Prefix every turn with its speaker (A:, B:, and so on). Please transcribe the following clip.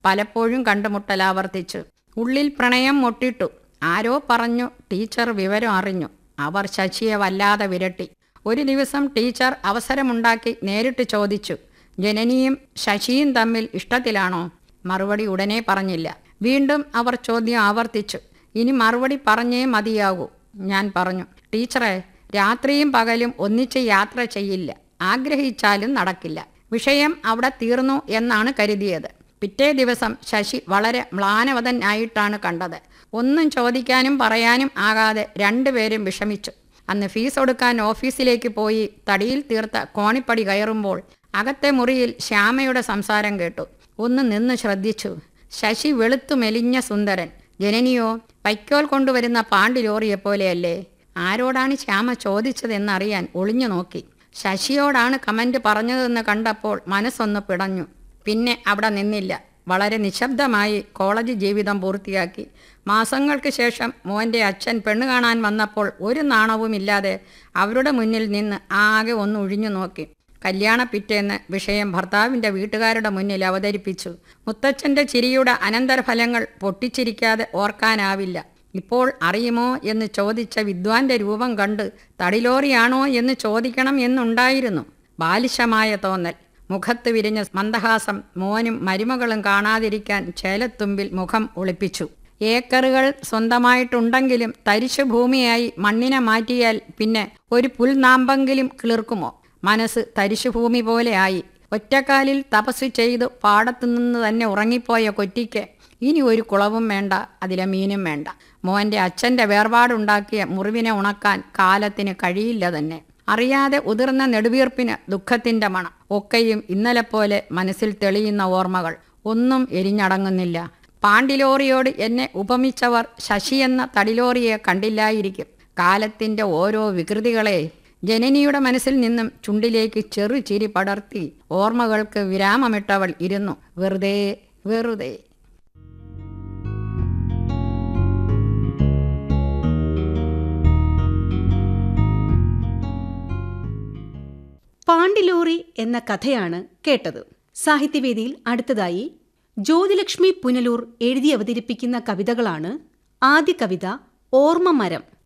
A: പലപ്പോഴും കണ്ടുമുട്ടൽ ആവർത്തിച്ചു ഉള്ളിൽ പ്രണയം മുട്ടിട്ടു ആരോ പറഞ്ഞു ടീച്ചർ വിവരം അറിഞ്ഞു അവർ ശശിയെ വല്ലാതെ വിരട്ടി ഒരു ദിവസം ടീച്ചർ അവസരമുണ്ടാക്കി നേരിട്ട് ചോദിച്ചു ജനനിയും ശശിയും തമ്മിൽ ഇഷ്ടത്തിലാണോ മറുപടി ഉടനെ പറഞ്ഞില്ല വീണ്ടും അവർ ചോദ്യം ആവർത്തിച്ചു ഇനി മറുപടി പറഞ്ഞേ മതിയാകൂ ഞാൻ പറഞ്ഞു ടീച്ചറെ രാത്രിയും പകലും ഒന്നിച്ച് യാത്ര ചെയ്യില്ല ആഗ്രഹിച്ചാലും നടക്കില്ല വിഷയം അവിടെ തീർന്നു എന്നാണ് കരുതിയത് പിറ്റേ ദിവസം ശശി വളരെ മ്ലാനവതനായിട്ടാണ് കണ്ടത് ഒന്നും ചോദിക്കാനും പറയാനും ആകാതെ രണ്ടുപേരും വിഷമിച്ചു അന്ന് ഫീസ് കൊടുക്കാൻ ഓഫീസിലേക്ക് പോയി തടിയിൽ തീർത്ത കോണിപ്പടി കയറുമ്പോൾ അകത്തെ മുറിയിൽ ശ്യാമയുടെ സംസാരം കേട്ടു ഒന്ന് നിന്ന് ശ്രദ്ധിച്ചു ശശി വെളുത്തു മെലിഞ്ഞ സുന്ദരൻ ജനനിയോ വൈക്കോൽ കൊണ്ടുവരുന്ന പാണ്ടി ലോറിയെപ്പോലെയല്ലേ ആരോടാണ് ശ്യാമ ചോദിച്ചതെന്നറിയാൻ ഒളിഞ്ഞു നോക്കി ശശിയോടാണ് കമന്റ് പറഞ്ഞതെന്ന് കണ്ടപ്പോൾ മനസ്സൊന്ന് പിടഞ്ഞു പിന്നെ അവിടെ നിന്നില്ല വളരെ നിശബ്ദമായി കോളേജ് ജീവിതം പൂർത്തിയാക്കി മാസങ്ങൾക്ക് ശേഷം മോൻ്റെ അച്ഛൻ പെണ്ണ് കാണാൻ വന്നപ്പോൾ ഒരു നാണവുമില്ലാതെ അവരുടെ മുന്നിൽ നിന്ന് ആകെ ഒന്ന് ഒഴിഞ്ഞു നോക്കി കല്യാണ പിറ്റേന്ന് വിഷയം ഭർത്താവിൻ്റെ വീട്ടുകാരുടെ മുന്നിൽ അവതരിപ്പിച്ചു മുത്തച്ഛൻ്റെ ചിരിയുടെ അനന്തരഫലങ്ങൾ പൊട്ടിച്ചിരിക്കാതെ ഓർക്കാനാവില്ല ഇപ്പോൾ അറിയുമോ എന്ന് ചോദിച്ച വിദ്വാന്റെ രൂപം കണ്ട് തടിലോറിയാണോ എന്ന് ചോദിക്കണം എന്നുണ്ടായിരുന്നു ബാലിശമായ തോന്നൽ മുഖത്ത് വിരിഞ്ഞ മന്ദഹാസം മോനും മരുമകളും കാണാതിരിക്കാൻ ചേലത്തുമ്പിൽ മുഖം ഒളിപ്പിച്ചു ഏക്കറുകൾ സ്വന്തമായിട്ടുണ്ടെങ്കിലും തരിശു ഭൂമിയായി മണ്ണിനെ മാറ്റിയാൽ പിന്നെ ഒരു പുൽനാമ്പെങ്കിലും കിളിർക്കുമോ മനസ്സ് തരിശുഭൂമി പോലെയായി ഒറ്റക്കാലിൽ തപസ് ചെയ്ത് പാടത്തുനിന്ന് തന്നെ ഉറങ്ങിപ്പോയ കൊറ്റിക്ക് ഇനി ഒരു കുളവും വേണ്ട അതിലെ മീനും വേണ്ട മോൻ്റെ അച്ഛൻ്റെ വേർപാടുണ്ടാക്കിയ മുറിവിനെ ഉണക്കാൻ കാലത്തിന് കഴിയില്ല തന്നെ അറിയാതെ ഉതിർന്ന നെടുവീർപ്പിന് ദുഃഖത്തിൻ്റെ മണം ഒക്കെയും ഇന്നലെ പോലെ മനസ്സിൽ തെളിയുന്ന ഓർമ്മകൾ ഒന്നും എരിഞ്ഞടങ്ങുന്നില്ല പാണ്ടിലോറിയോട് എന്നെ ഉപമിച്ചവർ ശശി എന്ന തടിലോറിയെ കണ്ടില്ലായിരിക്കും കാലത്തിൻ്റെ ഓരോ വികൃതികളെ ജനനിയുടെ മനസ്സിൽ നിന്നും ചുണ്ടിലേക്ക് ചെറു ചിരി പടർത്തി ഓർമ്മകൾക്ക് വിരാമമിട്ടവൾ ഇരുന്നു വെറുതെ വെറുതെ
B: പാണ്ടിലോറി എന്ന കഥയാണ് കേട്ടത് സാഹിത്യവേദിയിൽ അടുത്തതായി ജ്യോതിലക്ഷ്മി പുനലൂർ എഴുതി അവതരിപ്പിക്കുന്ന കവിതകളാണ് ആദ്യ കവിത ഓർമ്മ മരം